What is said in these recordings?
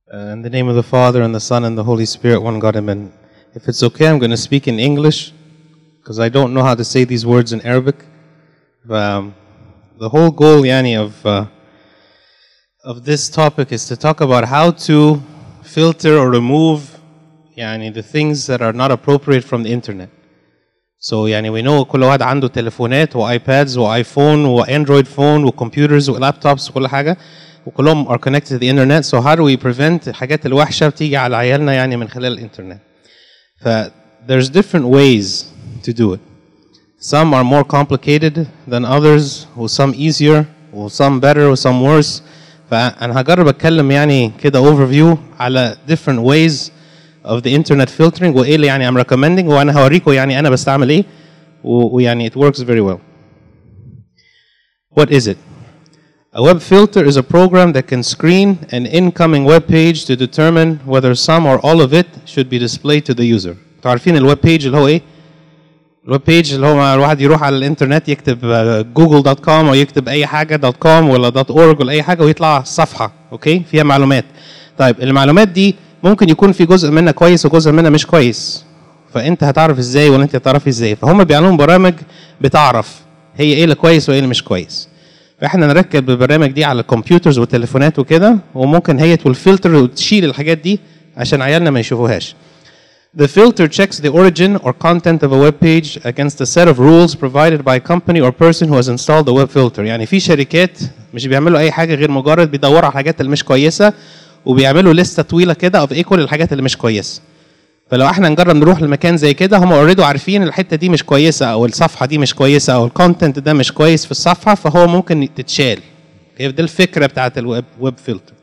Uh, in the name of the Father, and the Son, and the Holy Spirit, one God, amen. If it's okay, I'm going to speak in English because I don't know how to say these words in Arabic. Um, the whole goal, Yani, of, uh, of this topic is to talk about how to filter or remove يعني, the things that are not appropriate from the internet. So يعني we know كل واحد عنده تليفونات وايبادز وايفون واندرويد فون وكمبيوترز ولابتوبس وكل حاجه وكلهم are connected to the internet so how do we prevent الحاجات الوحشه بتيجي على عيالنا يعني من خلال الانترنت ف there's different ways to do it some are more complicated than others و some easier و some better و some worse فانا هجرب اتكلم يعني كده overview على different ways of the internet filtering وايه اللي يعني I'm recommending وانا هوريكم يعني انا بستعمل ايه و- ويعني it works very well. What is it? A web filter is a program that can screen an incoming web page to determine whether some or all of it should be displayed to the user. انتوا عارفين الويب بيج اللي هو ايه؟ الويب بيج اللي هو الواحد يروح على الانترنت يكتب جوجل دوت كوم او يكتب اي حاجه دوت كوم ولا دوت اورج ولا اي حاجه ويطلع صفحه اوكي فيها معلومات طيب المعلومات دي ممكن يكون في جزء منها كويس وجزء منها مش كويس فانت هتعرف ازاي ولا انت هتعرفي ازاي فهم بيعملوا برامج بتعرف هي ايه اللي كويس وايه اللي مش كويس فاحنا نركب البرامج دي على الكمبيوترز والتليفونات وكده وممكن هي تفلتر وتشيل الحاجات دي عشان عيالنا ما يشوفوهاش The filter checks the origin or content of a web page against a set of rules provided by a company or person who has installed the web filter. يعني في شركات مش بيعملوا أي حاجة غير مجرد بيدوروا على الحاجات اللي مش كويسة وبيعملوا لستة طويلة كده of ايه كل الحاجات اللي مش كويسة. فلو احنا نجرب نروح لمكان زي كده هم اوريدي عارفين الحتة دي مش كويسة أو الصفحة دي مش كويسة أو الكونتنت ده مش كويس في الصفحة فهو ممكن تتشال. هي دي الفكرة بتاعت الويب ويب فلتر.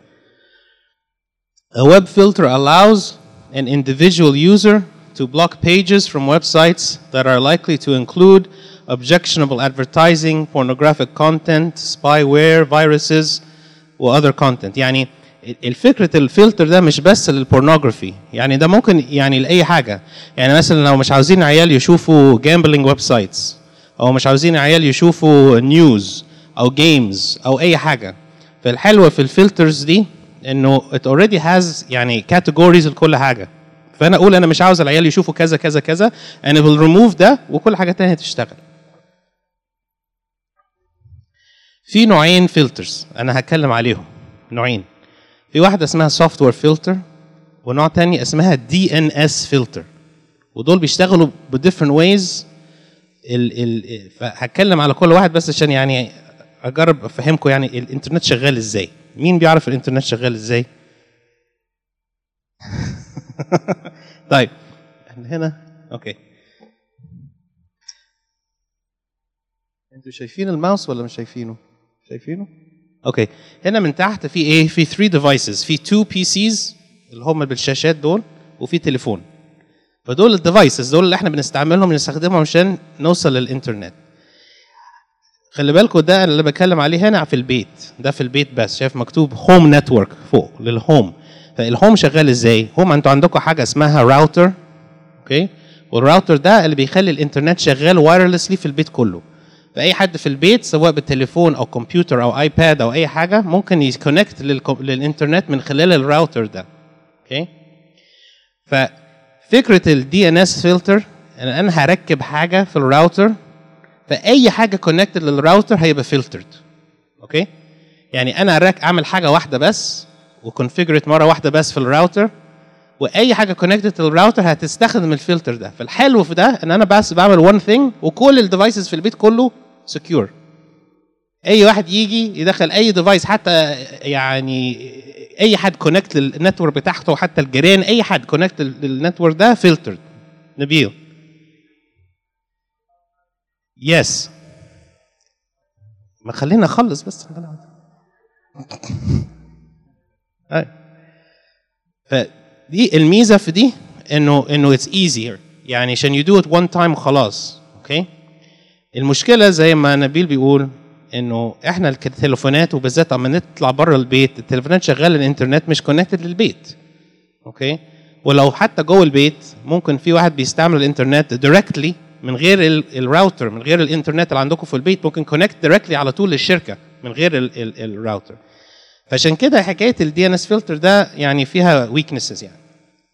A web filter allows an individual user to block pages from websites that are likely to include objectionable advertising, pornographic content, spyware, viruses, و other content. يعني الفكرة الفلتر ده مش بس للبورنوجرافي يعني ده ممكن يعني لأي حاجة يعني مثلا لو مش عاوزين عيال يشوفوا gambling ويب سايتس أو مش عاوزين عيال يشوفوا نيوز أو جيمز أو أي حاجة فالحلوة في الفلترز دي انه it already has يعني categories لكل حاجه فانا اقول انا مش عاوز العيال يشوفوا كذا كذا كذا and it will remove ده وكل حاجه تانية تشتغل في نوعين فلترز انا هتكلم عليهم نوعين في واحده اسمها سوفت وير فلتر ونوع تاني اسمها دي ان اس فلتر ودول بيشتغلوا بديفرنت ويز ال ال هتكلم على كل واحد بس عشان يعني اجرب افهمكم يعني الانترنت شغال ازاي مين بيعرف الانترنت شغال ازاي طيب احنا هنا اوكي انتوا شايفين الماوس ولا مش شايفينه شايفينه اوكي هنا من تحت في ايه في 3 ديفايسز في 2 بي سيز اللي هم بالشاشات دول وفي تليفون فدول الديفايسز دول اللي احنا بنستعملهم بنستخدمهم عشان نوصل للانترنت خلي بالكم ده اللي بتكلم عليه هنا في البيت ده في البيت بس شايف مكتوب هوم نتورك فوق للهوم فالهوم شغال ازاي هوم انتوا عندكم حاجه اسمها راوتر اوكي والراوتر ده اللي بيخلي الانترنت شغال وايرلسلي في البيت كله فاي حد في البيت سواء بالتليفون او كمبيوتر او ايباد او اي حاجه ممكن يكونكت للانترنت من خلال الراوتر ده اوكي ففكره الدي ان اس فلتر ان انا هركب حاجه في الراوتر فاي حاجه كونكتد للراوتر هيبقى فلترد اوكي يعني انا راك اعمل حاجه واحده بس وكونفيجرت مره واحده بس في الراوتر واي حاجه كونكتد للراوتر هتستخدم الفلتر ده فالحلو في ده ان انا بس بعمل وان ثينج وكل الديفايسز في البيت كله سكيور اي واحد يجي يدخل اي ديفايس حتى يعني اي حد كونكت للنتورك بتاعته حتى الجيران اي حد كونكت للنتورك ده فلترد نبيل يس ما خلينا اخلص بس أي. فدي الميزه في دي انه انه اتس ايزير يعني عشان يو دو ات وان تايم خلاص اوكي المشكله زي ما نبيل بيقول انه احنا التليفونات وبالذات اما نطلع بره البيت التليفونات شغاله الانترنت مش كونكتد للبيت اوكي ولو حتى جوه البيت ممكن في واحد بيستعمل الانترنت دايركتلي من غير الراوتر من غير الانترنت اللي عندكم في البيت ممكن كونكت دايركتلي على طول للشركه من غير الراوتر فعشان كده حكايه الدي ان اس فلتر ده يعني فيها ويكنسز يعني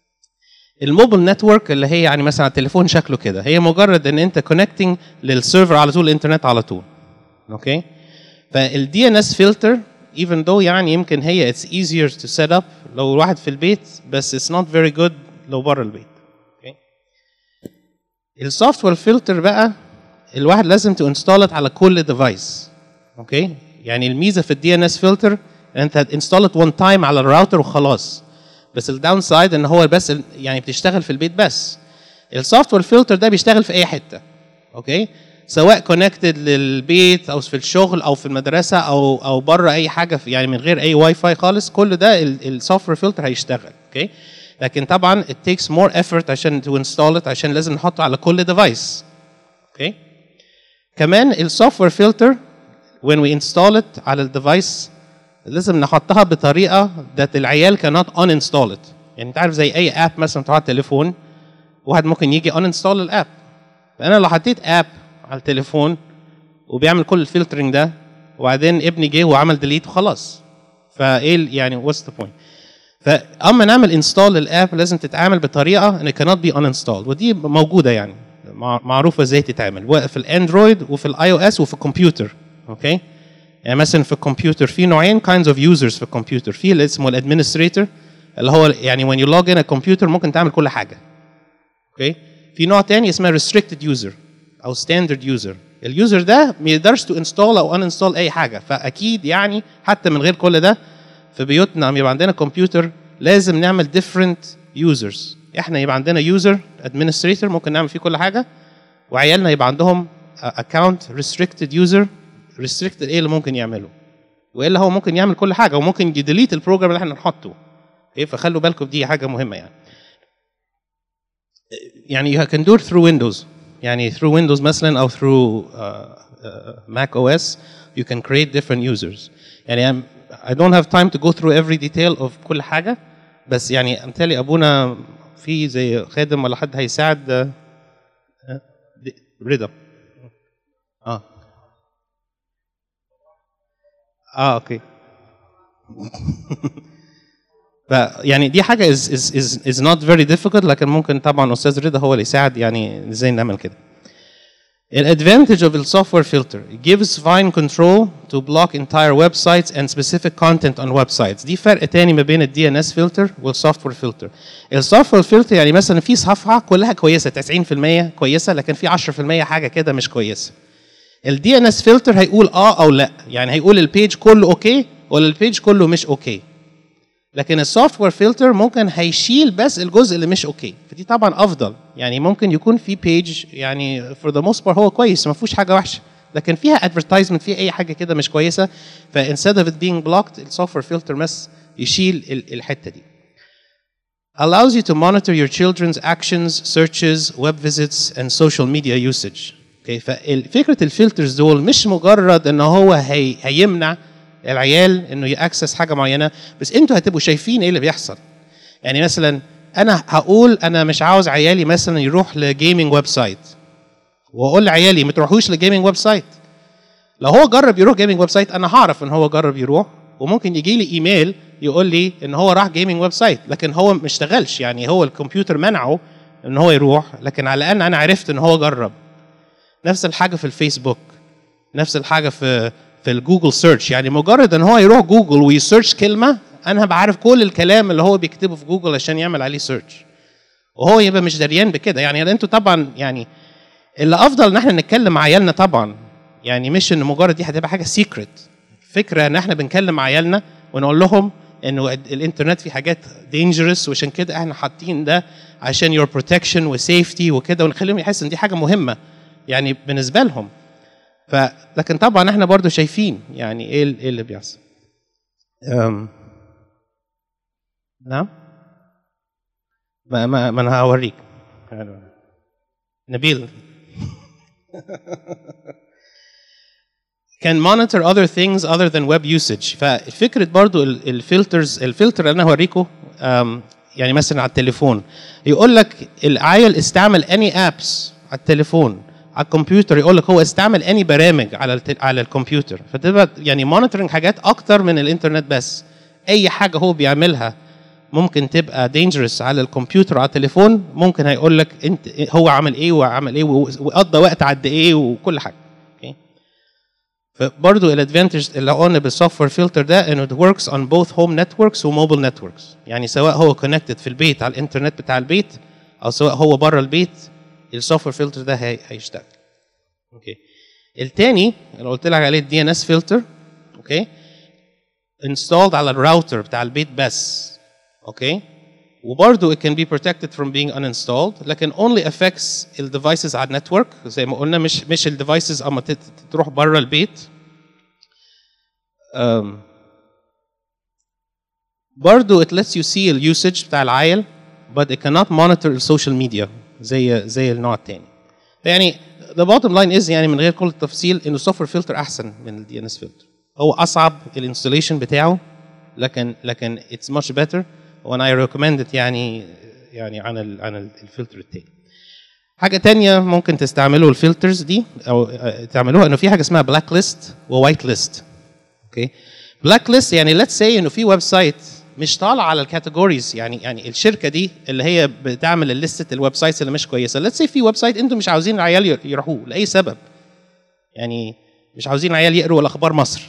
الموبل نتورك اللي هي يعني مثلا على التليفون شكله كده هي مجرد ان انت كونكتنج للسيرفر على طول الانترنت على طول اوكي فالدي ان اس فلتر even though يعني يمكن هي it's easier to set up لو الواحد في البيت بس it's not very good لو بره البيت اوكي السوفت وير فلتر بقى الواحد لازم تو انستال على كل ديفايس اوكي يعني الميزه في الدي ان اس فلتر انت هتنستال وان تايم على الراوتر وخلاص بس الداون سايد ان هو بس يعني بتشتغل في البيت بس السوفت وير فلتر ده بيشتغل في اي حته اوكي سواء كونكتد للبيت او في الشغل او في المدرسه او او بره اي حاجه في يعني من غير اي واي فاي خالص كل ده السوفت وير فلتر هيشتغل اوكي لكن طبعا it takes more effort عشان to install it عشان لازم نحطه على كل ديفايس اوكي كمان السوفت وير فلتر when we install it على الديفايس لازم نحطها بطريقه that العيال cannot uninstall it يعني انت عارف زي اي اب مثلا تحط على التليفون واحد ممكن يجي uninstall الاب فانا لو حطيت اب على التليفون وبيعمل كل الفلترنج ده وبعدين ابني جه وعمل ديليت وخلاص فايه يعني واتس ذا بوينت فاما نعمل انستال للاب لازم تتعامل بطريقه ان كانت بي uninstalled ودي موجوده يعني معروفه ازاي تتعمل في الاندرويد وفي الاي او اس وفي الكمبيوتر اوكي يعني مثلا في الكمبيوتر في نوعين kinds of users في الكمبيوتر في اللي اسمه الادمنستريتور اللي هو يعني when you log in a computer ممكن تعمل كل حاجه اوكي في نوع تاني اسمه restricted user او ستاندرد يوزر اليوزر ده ما يقدرش تو انستول او ان انستول اي حاجه فاكيد يعني حتى من غير كل ده في بيوتنا لما يبقى عندنا كمبيوتر لازم نعمل ديفرنت يوزرز احنا يبقى عندنا يوزر ادمنستريتور ممكن نعمل فيه كل حاجه وعيالنا يبقى عندهم اكونت ريستريكتد يوزر ريستريكتد ايه اللي ممكن يعمله والا هو ممكن يعمل كل حاجه وممكن يديليت البروجرام اللي احنا نحطه ايه فخلوا بالكم دي حاجه مهمه يعني يعني you can do it through Windows يعني through Windows مثلا أو through uh, uh, Mac OS you can create different users يعني I'm, I don't have time to go through every detail of كل حاجة بس يعني أمثالي أبونا في زي خادم ولا حد هيساعد رضا اه اه اوكي يعني دي حاجه is, is, is, is not very difficult لكن ممكن طبعا استاذ رضا هو اللي يساعد يعني ازاي نعمل كده. الادفانتج of the software filter it gives fine control to block entire websites and specific content on websites دي فرق تاني ما بين الدي ان اس فلتر والسوفت وير فلتر السوفت وير فلتر يعني مثلا في صفحه كلها كويسه 90% كويسه لكن في 10% حاجه كده مش كويسه الدي ان اس فلتر هيقول اه او لا يعني هيقول البيج كله اوكي ولا البيج كله مش اوكي لكن السوفت وير فلتر ممكن هيشيل بس الجزء اللي مش اوكي فدي طبعا افضل يعني ممكن يكون في بيج يعني فور ذا موست بار هو كويس ما فيهوش حاجه وحشه لكن فيها ادفرتايزمنت فيها اي حاجه كده مش كويسه فانستد اوف ات بينج بلوكد السوفت وير فلتر بس يشيل الحته دي allows you to monitor your children's actions, searches, web visits and social media usage. Okay, ففكرة الفلترز دول مش مجرد ان هو هي هيمنع العيال انه ياكسس حاجه معينه بس انتوا هتبقوا شايفين ايه اللي بيحصل يعني مثلا انا هقول انا مش عاوز عيالي مثلا يروح لجيمنج ويب سايت واقول لعيالي ما تروحوش لجيمنج ويب سايت لو هو جرب يروح جيمنج ويب سايت انا هعرف ان هو جرب يروح وممكن يجي لي ايميل يقول لي ان هو راح جيمنج ويب سايت لكن هو ما اشتغلش يعني هو الكمبيوتر منعه ان هو يروح لكن على الاقل انا عرفت ان هو جرب نفس الحاجه في الفيسبوك نفس الحاجه في في الجوجل سيرش يعني مجرد ان هو يروح جوجل ويسيرش كلمه انا هبقى عارف كل الكلام اللي هو بيكتبه في جوجل عشان يعمل عليه سيرش وهو يبقى مش دريان بكده يعني انتوا طبعا يعني اللي افضل ان احنا نتكلم مع عيالنا طبعا يعني مش ان مجرد دي هتبقى حاجه سيكريت فكره ان احنا بنكلم عيالنا ونقول لهم انه الانترنت فيه حاجات دينجرس وعشان كده احنا حاطين ده عشان يور بروتكشن وسيفتي وكده ونخليهم يحسوا ان دي حاجه مهمه يعني بالنسبه لهم ف لكن طبعا احنا برضو شايفين يعني ايه ايه اللي بيحصل أم. نعم ما, ما, ما انا هوريك نبيل can monitor other things other than web usage ففكرة برضو الفلترز الفلتر اللي انا هوريكم يعني مثلا على التليفون يقول لك العيل استعمل any apps على التليفون على الكمبيوتر يقول لك هو استعمل اني برامج على الت- على الكمبيوتر فتبقى يعني مونيتورنج حاجات اكتر من الانترنت بس اي حاجه هو بيعملها ممكن تبقى dangerous على الكمبيوتر على التليفون ممكن هيقول لك انت هو عمل ايه وعمل ايه وقضى وقت قد ايه وكل حاجه اوكي فبرضه الادفانتج اللي قلنا بالسوفت وير فلتر ده انه it works on both home networks وموبile networks يعني سواء هو connected في البيت على الانترنت بتاع البيت او سواء هو بره البيت السوفت وير فلتر ده هي- هيشتغل اوكي التاني اللي قلت لك عليه الدي ان اس فلتر اوكي installed على الراوتر بتاع البيت بس اوكي وبرضه it can be protected from being uninstalled لكن only affects الديفايسز على النتورك زي ما قلنا مش مش الديفايسز اما تت- تروح بره البيت um, برضه it lets you see اليوسج بتاع العيل but it cannot monitor السوشيال ميديا زي زي النوع الثاني يعني the bottom line is يعني من غير كل التفصيل انه السوفت وير فلتر احسن من الدي ان اس فلتر هو اصعب الانستليشن بتاعه لكن لكن it's much better وانا I recommend it يعني يعني عن ال عن ال- الفلتر التاني حاجة تانية ممكن تستعملوا الفلترز دي أو آه، تعملوها إنه في حاجة اسمها بلاك ليست ووايت ليست. أوكي؟ بلاك ليست يعني ليتس سي إنه في ويب سايت مش طالع على الكاتيجوريز يعني يعني الشركة دي اللي هي بتعمل الليستة الويب سايتس اللي مش كويسة، ليتس سي في ويب سايت أنتم مش عاوزين العيال يروحوه لأي سبب. يعني مش عاوزين العيال يقروا الأخبار مصر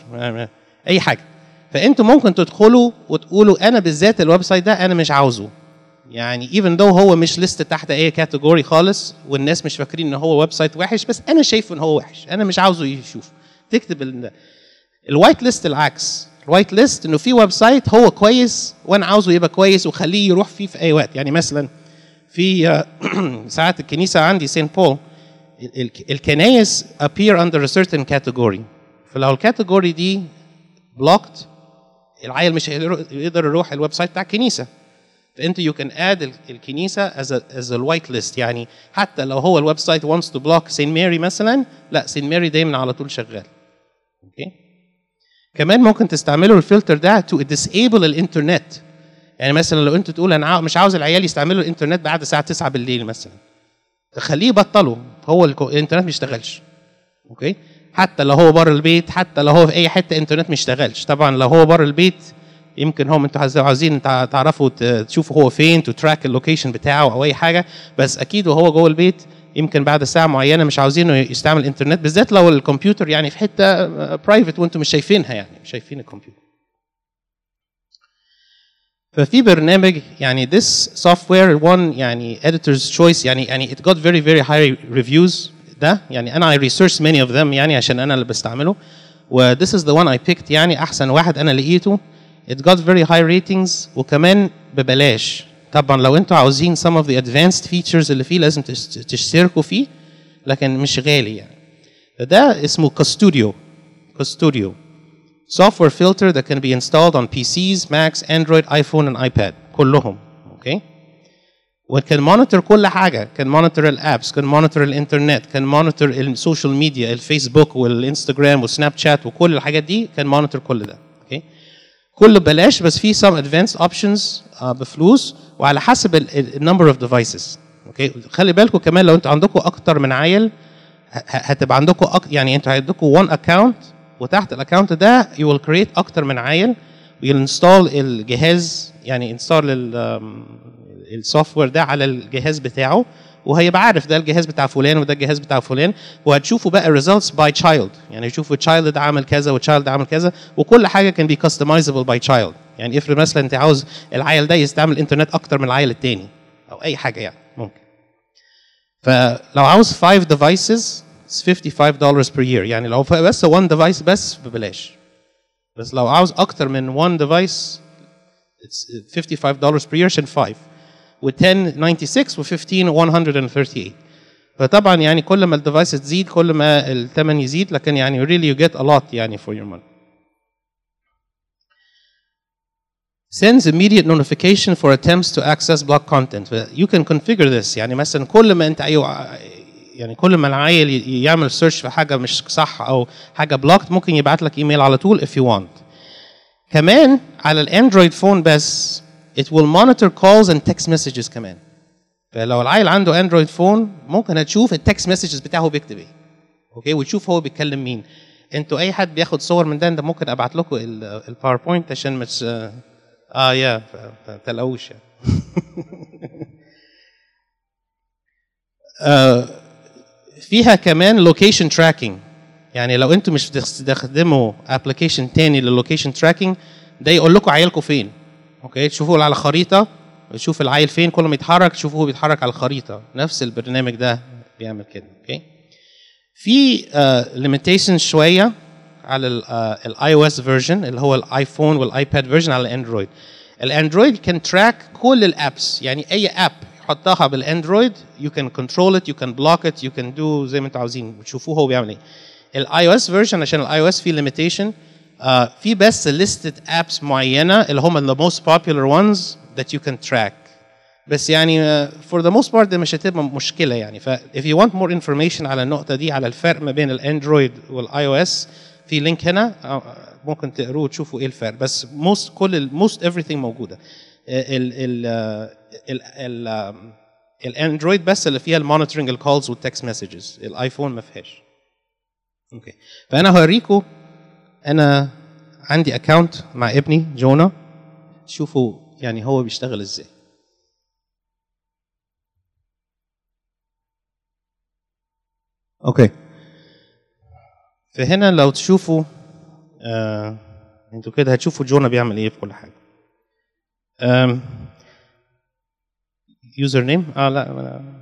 أي حاجة. فأنتم ممكن تدخلوا وتقولوا أنا بالذات الويب سايت ده أنا مش عاوزه. يعني ايفن دو هو مش ليست تحت اي كاتيجوري خالص والناس مش فاكرين ان هو ويب سايت وحش بس انا شايفه ان هو وحش انا مش عاوزه يشوف تكتب ال- الوايت ليست العكس الوايت ليست انه في ويب سايت هو كويس وانا عاوزه يبقى كويس وخليه يروح فيه في اي وقت يعني مثلا في آه، ساعات الكنيسه عندي سين بول ال- ال- الكنايس appear under a certain category فلو الكاتيجوري دي blocked العيل مش هيقدر يقدر يروح الويب سايت بتاع الكنيسه فانت يو كان اد الكنيسه از از الوايت ليست يعني حتى لو هو الويب سايت wants to block سين ماري مثلا لا سين ماري دايما على طول شغال اوكي كمان ممكن تستعملوا الفلتر ده to disable الانترنت يعني مثلا لو انت تقول انا عاو- مش عاوز العيال يستعملوا الانترنت بعد الساعه 9 بالليل مثلا تخليه يبطلوا هو الكو- الانترنت ما يشتغلش اوكي حتى لو هو بره البيت حتى لو هو في اي حته انترنت ما يشتغلش طبعا لو هو بره البيت يمكن هم انتوا عايزين- عاوزين تع- تعرفوا ت- تشوفوا هو فين تتراك اللوكيشن بتاعه او اي حاجه بس اكيد وهو جوه البيت يمكن بعد ساعه معينه مش عاوزينه يستعمل الانترنت بالذات لو الكمبيوتر يعني في حته برايفت وانتم مش شايفينها يعني مش شايفين الكمبيوتر ففي برنامج يعني this software one يعني editor's choice يعني يعني it got very very high reviews ده يعني انا I researched many of them يعني عشان انا اللي بستعمله و this is the one I picked يعني احسن واحد انا لقيته it got very high ratings وكمان ببلاش طبعا لو انتوا عاوزين some of the advanced features اللي فيه لازم تش- تشتركوا فيه لكن مش غالي يعني ده اسمه كاستوديو كاستوديو software filter that can be installed on PCs, Macs, Android, iPhone and iPad كلهم اوكي وكان مونيتور كل حاجه كان مونيتور الابس كان مونيتور الانترنت كان مونيتور السوشيال ميديا الفيسبوك والانستجرام والسناب شات وكل الحاجات دي كان مونيتور كل ده اوكي كله ببلاش بس في some advanced options آه، بفلوس وعلى حسب النمبر اوف ديفايسز اوكي خلي بالكم كمان لو انتوا عندكم اكتر من عيل ه- هتبقى عندكم أك... يعني انتوا عندكم one account وتحت الاكونت ده you will create اكتر من عيل وينستال الجهاز يعني انستال السوفت وير ده على الجهاز بتاعه وهيبقى عارف ده الجهاز بتاع فلان وده الجهاز بتاع فلان وهتشوفوا بقى الريزلتس باي تشايلد يعني يشوفوا التشايلد ده عمل كذا والتشايلد ده عمل كذا وكل حاجه كان بي كاستمايزبل باي تشايلد يعني افرض مثلا انت عاوز العيل ده يستعمل انترنت اكتر من العيل التاني او اي حاجه يعني ممكن فلو عاوز 5 devices it's 55 dollars per year يعني لو بس one device بس ببلاش بس لو عاوز اكتر من one device it's 55 dollars per year عشان 5 و 10 96 و 15 138 فطبعا يعني كل ما الديفايس تزيد كل ما الثمن يزيد لكن يعني really you get a lot يعني for your money sends immediate notification for attempts to access block content. You can configure this يعني مثلا كل ما انت ايوه يعني كل ما العيل ي- يعمل سيرش في حاجه مش صح او حاجه بلوكت ممكن يبعت لك ايميل على طول if you want. كمان على الاندرويد فون بس it will monitor calls and text messages كمان. فلو العيل عنده اندرويد فون ممكن هتشوف التكست مسجز بتاعه بيكتب ايه اوكي وتشوف هو بيتكلم مين انتوا اي حد بياخد صور من ده ده ممكن ابعت لكم ال- الباوربوينت عشان مش اه يا ف- ما تقلقوش يعني آه، فيها كمان لوكيشن تراكنج يعني لو انتوا مش بتستخدموا ابلكيشن تاني للوكيشن تراكنج ده يقول لكم عيالكم فين اوكي تشوفوا على خريطه تشوف العيل فين كل ما يتحرك تشوفوا هو بيتحرك على الخريطه نفس البرنامج ده بيعمل كده اوكي في ليميتيشن شويه على الاي او اس فيرجن اللي هو الايفون والايباد فيرجن على الاندرويد الاندرويد كان تراك كل الابس يعني اي اب يحطها بالاندرويد يو كان كنترول ات يو كان بلوك ات يو كان دو زي ما انتوا عاوزين وتشوفوه هو بيعمل ايه الاي او اس فيرجن عشان الاي او اس فيه ليميتيشن في بس listed apps معينه اللي هم the most popular ones that you can track بس يعني uh, for the most part ده مش هتبقى مشكله يعني ف if you want more information على النقطه دي على الفرق ما بين الاندرويد والاي او اس في لينك هنا آه، ممكن تقروه وتشوفوا ايه الفرق بس most كل ال- most everything موجوده ال ال ال ال آم، الاندرويد بس اللي فيها المونيتورنج الكولز والتكست مسجز الايفون ما فيهاش اوكي فانا هوريكم انا عندي اكونت مع ابني جونا شوفوا يعني هو بيشتغل ازاي اوكي فهنا لو تشوفوا آه انتوا كده هتشوفوا جونا بيعمل ايه في كل حاجه يوزر نيم اه لا أنا-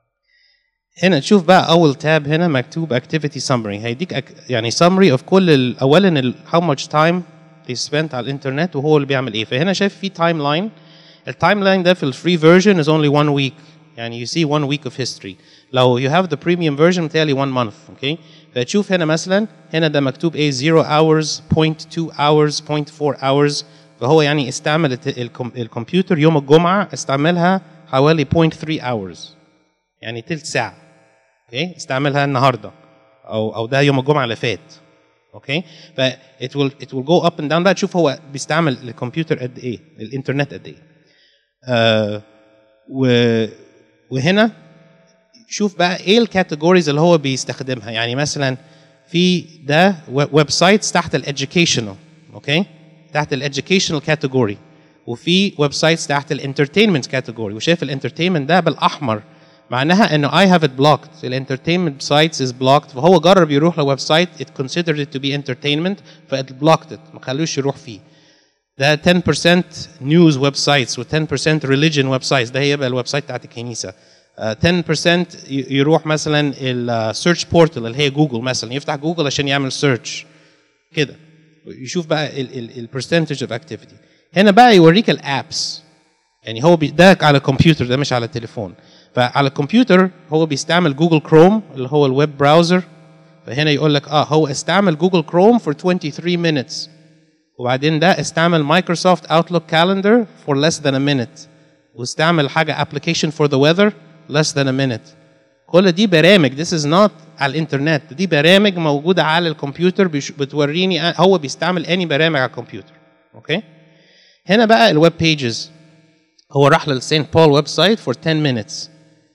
هنا تشوف بقى اول تاب هنا مكتوب activity summary هيديك أك- يعني summary of كل ال- اولا ال- how much time they spent على الانترنت وهو اللي بيعمل ايه فهنا شايف في تايم لاين التايم لاين ده في الفري فيرجن is only one week يعني you see one week of history لو you have the premium version متهيألي one month اوكي فتشوف هنا مثلا هنا ده مكتوب ايه 0 hours 0.2 hours 0.4 hours فهو يعني استعمل الت- الكم- الكمبيوتر يوم الجمعة استعملها حوالي 0.3 hours يعني تلت ساعة اوكي استعملها النهارده او او ده يوم الجمعة اللي فات اوكي ف it will it will go up and down بقى تشوف هو بيستعمل الكمبيوتر قد ايه الانترنت قد ايه آه و وهنا شوف بقى ايه الكاتيجوريز اللي هو بيستخدمها يعني مثلا في ده ويب سايتس تحت الاديوكيشنال اوكي تحت الاديوكيشنال كاتيجوري وفي ويب سايتس تحت الانترتينمنت كاتيجوري وشايف الانترتينمنت ده بالاحمر معناها انه I have it blocked الانترتينمنت سايتس is blocked فهو جرب يروح لويب سايت it considered it to be entertainment ف it blocked it ما خلوش يروح فيه ده 10% نيوز ويب سايتس و 10% ريليجن ويب سايتس ده هيبقى الويب سايت بتاعت الكنيسه آه، 10% ي- يروح مثلا السيرش بورتال اللي هي جوجل مثلا يفتح جوجل عشان يعمل سيرش كده يشوف بقى البرسنتج اوف اكتيفيتي هنا بقى يوريك الابس يعني هو بي- ده على الكمبيوتر ده مش على التليفون فعلى الكمبيوتر هو بيستعمل جوجل كروم اللي هو الويب براوزر فهنا يقول لك اه هو استعمل جوجل كروم for 23 minutes وبعدين ده استعمل مايكروسوفت اوتلوك كالندر for less than a minute واستعمل حاجه application for the weather less than a minute كل دي برامج this is not على الانترنت دي برامج موجوده على الكمبيوتر بيش- بتوريني آه، هو بيستعمل اني برامج على الكمبيوتر اوكي هنا بقى الويب بيجز هو راح للسين بول ويب سايت for 10 minutes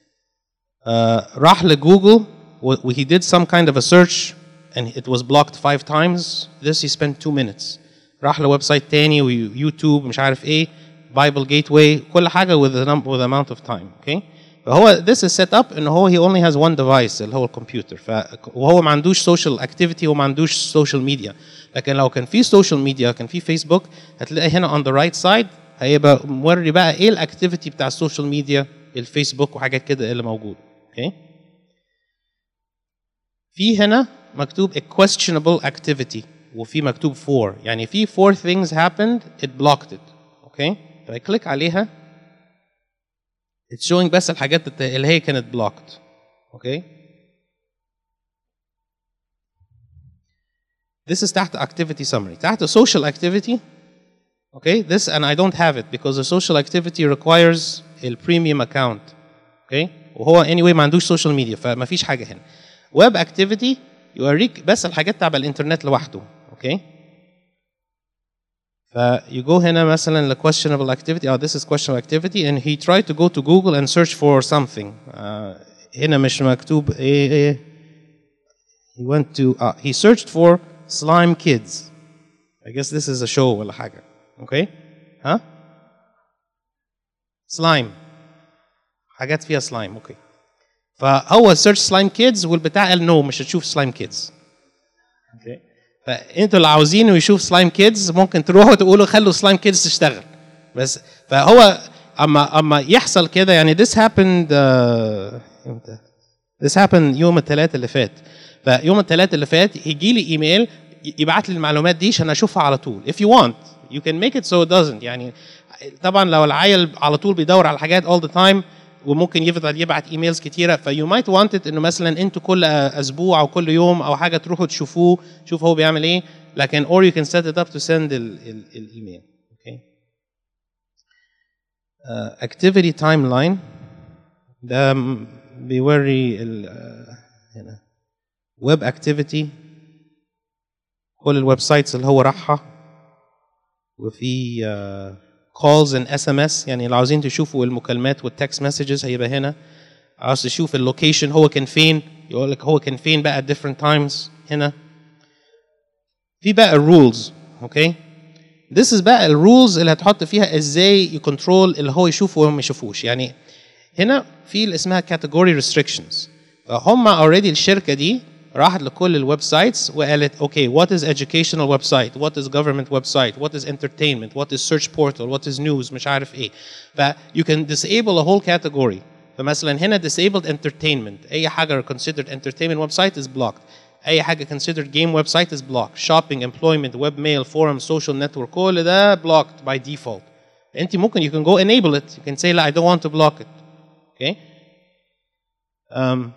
uh, راح لجوجل و و- he did some kind of a search and it was blocked five times this he spent two minutes راح لويب سايت تاني ويوتيوب مش عارف ايه Bible Gateway كل حاجة with a number with amount of time okay فهو this is set up ان هو he only has one device اللي هو الكمبيوتر ف وهو ما عندوش social activity وما عندوش social media لكن لو كان في social media كان في فيسبوك هتلاقي هنا on the right side هيبقى موري بقى ايه الاكتيفيتي بتاع السوشيال ميديا الفيسبوك وحاجات كده اللي موجود اوكي في هنا مكتوب a questionable activity وفي مكتوب for يعني في four things happened it blocked it اوكي فكليك عليها it's showing بس الحاجات الت- اللي هي كانت blocked اوكي This is تحت activity summary تحت social activity okay this and I don't have it because the social activity requires a premium account okay وهو anyway ما عندوش social media فما فيش حاجه هنا web activity يوريك بس الحاجات تبع الانترنت لوحده اوكي ف you go هنا مثلا ل questionable activity oh this is questionable activity and he tried to go to Google and search for something uh, هنا مش مكتوب ايه ايه he went to uh, he searched for slime kids I guess this is a show ولا حاجة okay ها slime حاجات فيها slime okay فهو search slime kids والبتاع قال no مش هتشوف slime kids okay فانتوا اللي عاوزينه يشوف سلايم كيدز ممكن تروحوا تقولوا خلوا سلايم كيدز تشتغل بس فهو اما اما يحصل كده يعني this happened uh, امتى؟ this happened يوم الثلاث اللي فات فيوم الثلاث اللي فات يجي لي ايميل يبعت لي المعلومات دي عشان اشوفها على طول if you want you can make it so it doesn't يعني طبعا لو العيل على طول بيدور على حاجات all the time وممكن يفضل يبعت ايميلز كتيره فيو مايت وانت انه مثلا انتوا كل اسبوع او كل يوم او حاجه تروحوا تشوفوه شوف هو بيعمل ايه لكن or you can set it up to send الايميل اوكي uh, activity timeline ده بيوري ال هنا ويب اكتيفيتي كل الويب سايتس اللي هو راحها وفي uh, calls and SMS يعني لو عاوزين تشوفوا المكالمات والتكست مسجز هيبقى هنا عاوز تشوف اللوكيشن هو كان فين يقول لك هو كان فين بقى at different times هنا في بقى الرولز اوكي This is بقى الرولز اللي هتحط فيها ازاي يكنترول اللي هو يشوفه وما يشوفوش يعني هنا في اللي اسمها category restrictions فهم اوريدي الشركه دي راحت لكل الويب سايتس وقالت اوكي وات از educational ويب سايت وات از government ويب سايت وات از entertainment وات از search portal وات از news مش عارف ايه ف you can disable a whole category فمثلا هنا disabled entertainment اي حاجه considered entertainment ويب سايت is blocked اي حاجه considered game ويب سايت is blocked shopping employment web mail forum social network كل ده blocked by default انت ممكن you can go enable it you can say لا I don't want to block it okay um,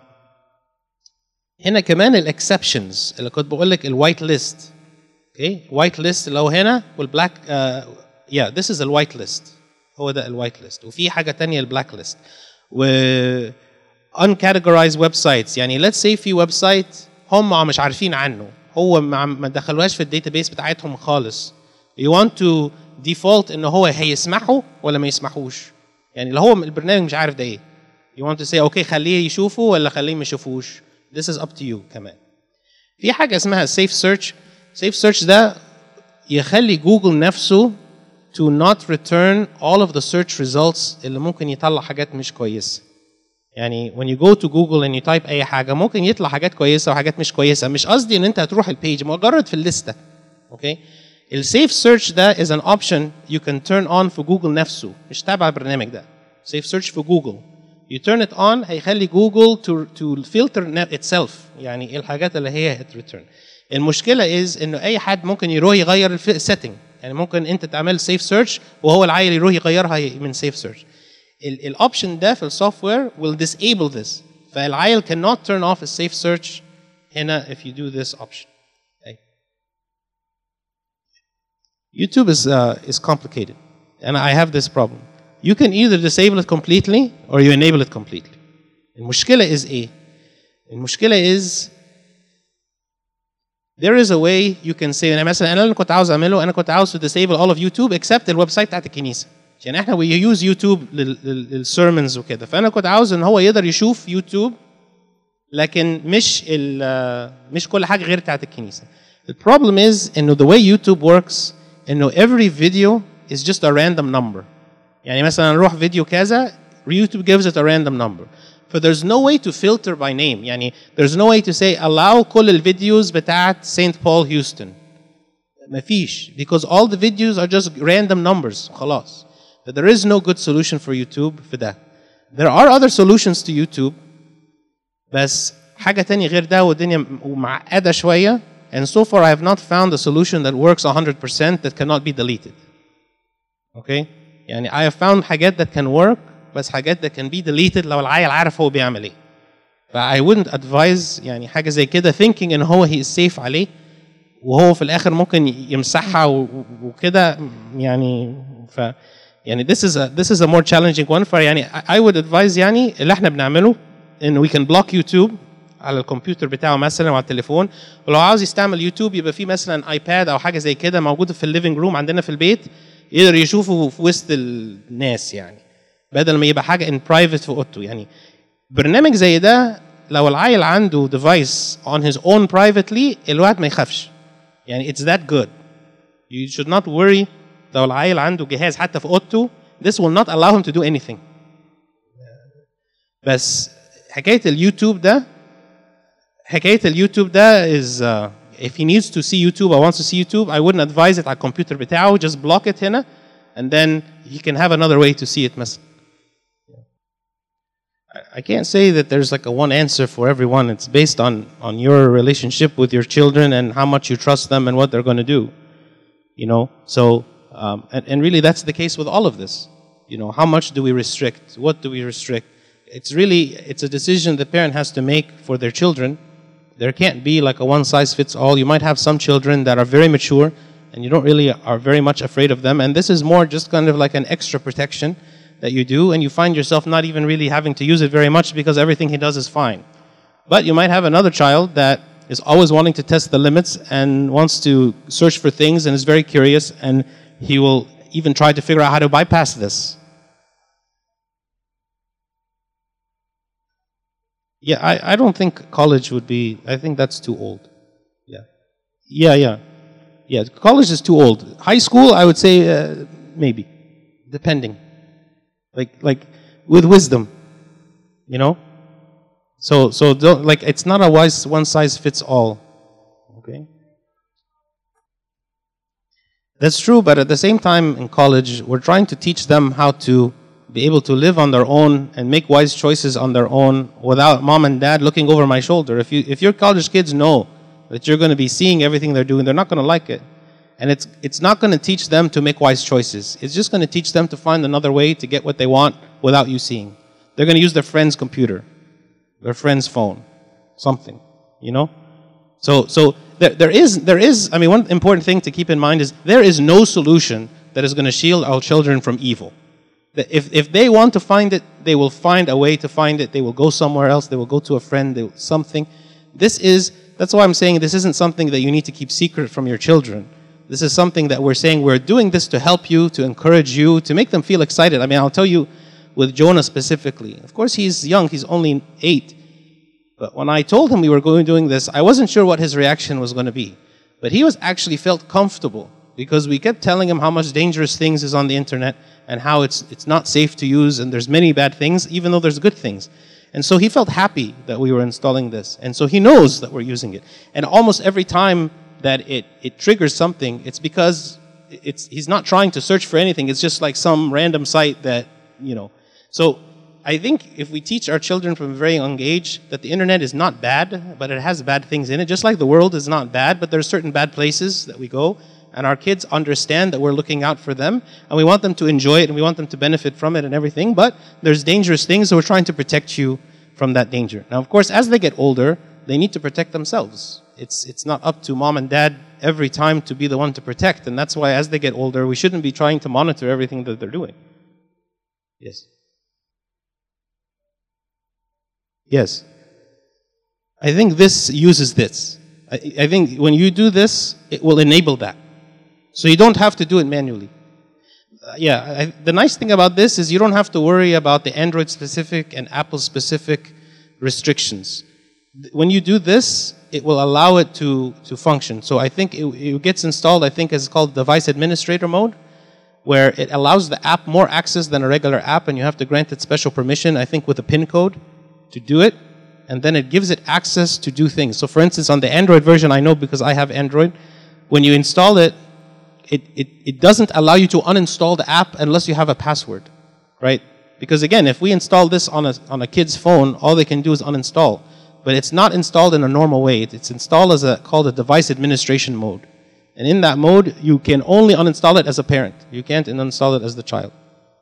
هنا كمان الاكسبشنز اللي كنت بقول لك الوايت ليست اوكي وايت ليست اللي هو هنا والبلاك يا ذس از الوايت ليست هو ده الوايت ليست وفي حاجه ثانيه البلاك ليست و uncategorized ويب سايتس يعني let's say في ويب سايت هم مش عارفين عنه هو ما ما دخلوهاش في الداتابيس بتاعتهم خالص you want to default ان هو هيسمحوا ولا ما يسمحوش يعني لو هو البرنامج مش عارف ده ايه you want to say اوكي خليه يشوفه ولا خليه ما يشوفوش this is up to you كمان في حاجه اسمها safe search safe search ده يخلي جوجل نفسه to not return all of the search results اللي ممكن يطلع حاجات مش كويسه يعني when you go to Google and you type اي حاجه ممكن يطلع حاجات كويسه وحاجات مش كويسه مش قصدي ان انت هتروح البيج مجرد في الليسته اوكي السيف سيرش ده is an option you can turn on في جوجل نفسه مش تابع البرنامج ده سيف سيرش في جوجل you turn it on هيخلي جوجل to to filter itself يعني ايه الحاجات اللي هي هتريتيرن المشكله is انه اي حد ممكن يروح يغير السيتنج يعني ممكن انت تعمل سيف سيرش وهو العيل يروح يغيرها من سيف سيرش الاوبشن ده في السوفت وير will disable this فالعيل cannot turn off a safe search هنا if you do this option okay. YouTube is uh, is complicated and I have this problem you can either disable it completely or you enable it completely المشكلة is ايه المشكلة is there is a way you can say انا مثلا انا اللي كنت عاوز اعمله انا كنت عاوز to disable all of YouTube except الويب سايت بتاعت الكنيسه عشان احنا we use YouTube للسيرمونز وكده فانا كنت عاوز ان هو يقدر يشوف يوتيوب لكن مش ال مش كل حاجه غير بتاعت الكنيسه The problem is انه the way YouTube works انه every video is just a random number يعني مثلا نروح فيديو كذا YouTube gives it a random number So there's no way to filter by name يعني there's no way to say allow كل الفيديوز بتاعت St. Paul Houston مفيش because all the videos are just random numbers خلاص But there is no good solution for YouTube في ده there are other solutions to YouTube بس حاجة تانية غير ده والدنيا معقدة شوية and so far I have not found a solution that works 100% that cannot be deleted okay يعني I have found حاجات that can work بس حاجات that can be deleted لو العيل عارف هو بيعمل ايه ف I wouldn't advise يعني حاجة زي كده thinking ان هو he is safe عليه وهو في الاخر ممكن يمسحها وكده يعني ف يعني this is a this is a more challenging one فيعني I would advise يعني اللي احنا بنعمله ان we can block YouTube على الكمبيوتر بتاعه مثلا وعلى التليفون ولو عاوز يستعمل يوتيوب يبقى في مثلا ايباد او حاجه زي كده موجوده في الليفنج روم عندنا في البيت يقدر يشوفه في وسط الناس يعني بدل ما يبقى حاجه ان برايفت في اوضته يعني برنامج زي ده لو العيل عنده ديفايس on his own privately الواحد ما يخافش يعني it's that good you should not worry لو العيل عنده جهاز حتى في اوضته this will not allow him to do anything بس حكايه اليوتيوب ده حكايه اليوتيوب ده is uh, if he needs to see YouTube or wants to see YouTube I wouldn't advise it على الكمبيوتر بتاعه just block it هنا and then he can have another way to see it مثلا I- I can't say that there's like a one answer for everyone. It's based on on your relationship with your children and how much you trust them and what they're going to do. You know, so um, and, and really that's the case with all of this. You know, how much do we restrict? What do we restrict? It's really it's a decision the parent has to make for their children. There can't be like a one size fits all. You might have some children that are very mature and you don't really are very much afraid of them. And this is more just kind of like an extra protection that you do, and you find yourself not even really having to use it very much because everything he does is fine. But you might have another child that is always wanting to test the limits and wants to search for things and is very curious, and he will even try to figure out how to bypass this. Yeah, I, I don't think college would be, I think that's too old. Yeah. Yeah, yeah. Yeah, college is too old. High school, I would say uh, maybe, depending. Like, like with wisdom, you know? So, so don't, like, it's not a wise one size fits all. Okay? That's true, but at the same time in college, we're trying to teach them how to be able to live on their own and make wise choices on their own without mom and dad looking over my shoulder. If, you, if your college kids know that you're going to be seeing everything they're doing, they're not going to like it. And it's, it's not going to teach them to make wise choices. It's just going to teach them to find another way to get what they want without you seeing. They're going to use their friend's computer, their friend's phone, something, you know? So, so there, there, is, there is, I mean, one important thing to keep in mind is there is no solution that is going to shield our children from evil. That If, if they want to find it, they will find a way to find it. They will go somewhere else. They will go to a friend, they will, something. This is, that's why I'm saying this isn't something that you need to keep secret from your children. This is something that we're saying we're doing this to help you, to encourage you, to make them feel excited. I mean, I'll tell you with Jonah specifically. Of course, he's young, he's only eight. But when I told him we were going doing this, I wasn't sure what his reaction was going to be. But he was actually felt comfortable because we kept telling him how much dangerous things is on the internet and how it's it's not safe to use and there's many bad things even though there's good things. And so he felt happy that we were installing this. And so he knows that we're using it. And almost every time that it, it triggers something, it's because it's, he's not trying to search for anything. It's just like some random site that, you know. So I think if we teach our children from a very young age that the internet is not bad, but it has bad things in it, just like the world is not bad, but there are certain bad places that we go, and our kids understand that we're looking out for them, and we want them to enjoy it, and we want them to benefit from it and everything, but there's dangerous things, so we're trying to protect you from that danger. Now, of course, as they get older, they need to protect themselves. It's, it's not up to mom and dad every time to be the one to protect, and that's why as they get older, we shouldn't be trying to monitor everything that they're doing. Yes. Yes. I think this uses this. I, I think when you do this, it will enable that. So you don't have to do it manually. Uh, yeah, I, the nice thing about this is you don't have to worry about the Android specific and Apple specific restrictions. Th- When you do this, it will allow it to, to function. So I think it, it gets installed, I think it's called device administrator mode, where it allows the app more access than a regular app, and you have to grant it special permission, I think with a PIN code to do it, and then it gives it access to do things. So, for instance, on the Android version, I know because I have Android, when you install it, it, it, it doesn't allow you to uninstall the app unless you have a password, right? Because again, if we install this on a, on a kid's phone, all they can do is uninstall. But it's not installed in a normal way. It's installed as a, called a device administration mode. And in that mode, you can only uninstall it as a parent. You can't uninstall it as the child.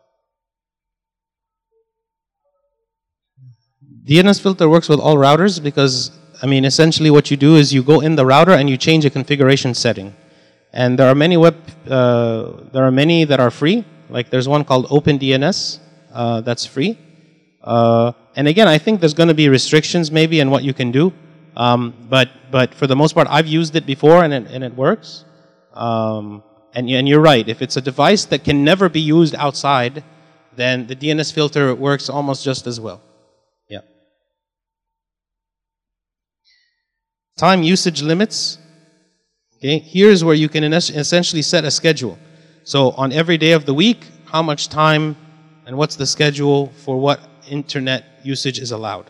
DNS filter works with all routers because, I mean, essentially what you do is you go in the router and you change a configuration setting. And there are many web, uh, there are many that are free. Like there's one called OpenDNS uh, that's free. Uh, and again, I think there's going to be restrictions maybe in what you can do. Um, but but for the most part, I've used it before and it, and it works. Um, and, and you're right. If it's a device that can never be used outside, then the DNS filter works almost just as well. Yeah. Time usage limits. Okay, here's where you can essentially set a schedule. So on every day of the week, how much time and what's the schedule for what internet usage is allowed.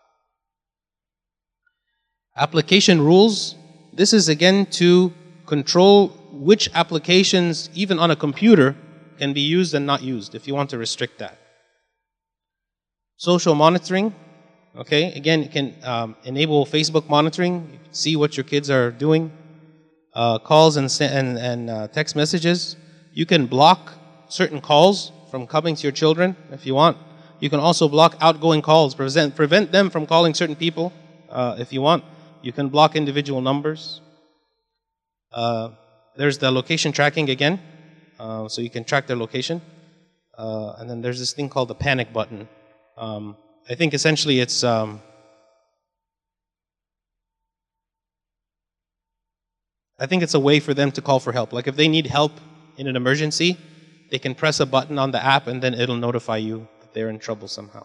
Application rules. This is again to control which applications, even on a computer, can be used and not used if you want to restrict that. Social monitoring. Okay, again, it can um, enable Facebook monitoring. You can see what your kids are doing. Uh, calls and, and, and uh, text messages. You can block certain calls from coming to your children if you want. You can also block outgoing calls, prevent, prevent them from calling certain people uh, if you want. You can block individual numbers. Uh, there's the location tracking again, uh, so you can track their location. Uh, and then there's this thing called the panic button. Um, I think essentially it's um, I think it's a way for them to call for help. Like if they need help in an emergency, they can press a button on the app and then it'll notify you that they're in trouble somehow.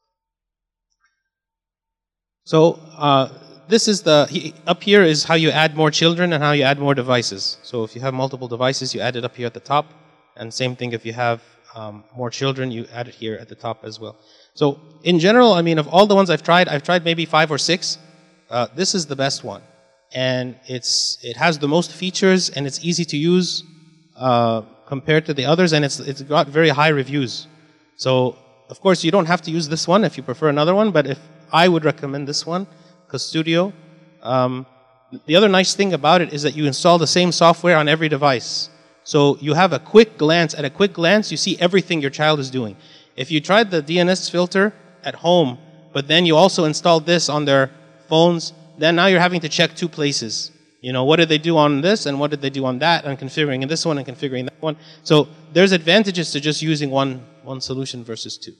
So uh, this is the he, up here is how you add more children and how you add more devices. So if you have multiple devices, you add it up here at the top, and same thing if you have um, more children, you add it here at the top as well. So in general, I mean, of all the ones I've tried, I've tried maybe five or six. Uh, this is the best one, and it's it has the most features and it's easy to use uh, compared to the others, and it's it's got very high reviews. So of course, you don't have to use this one if you prefer another one, but if I would recommend this one Studio. Um, the other nice thing about it is that you install the same software on every device. So you have a quick glance. At a quick glance, you see everything your child is doing. If you tried the DNS filter at home, but then you also installed this on their phones, then now you're having to check two places. You know, what did they do on this and what did they do on that and configuring this one and configuring that one. So there's advantages to just using one, one solution versus two.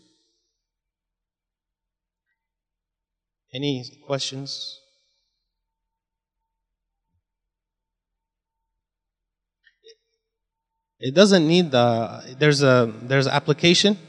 Any questions? It doesn't need the, there's a, there's an application.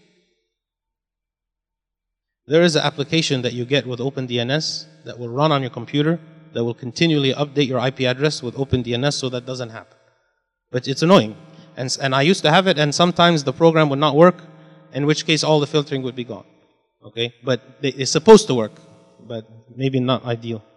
There is an application that you get with OpenDNS that will run on your computer that will continually update your IP address with OpenDNS so that doesn't happen. But it's annoying. And, and I used to have it and sometimes the program would not work, in which case all the filtering would be gone. Okay? But they, it's supposed to work but maybe not ideal.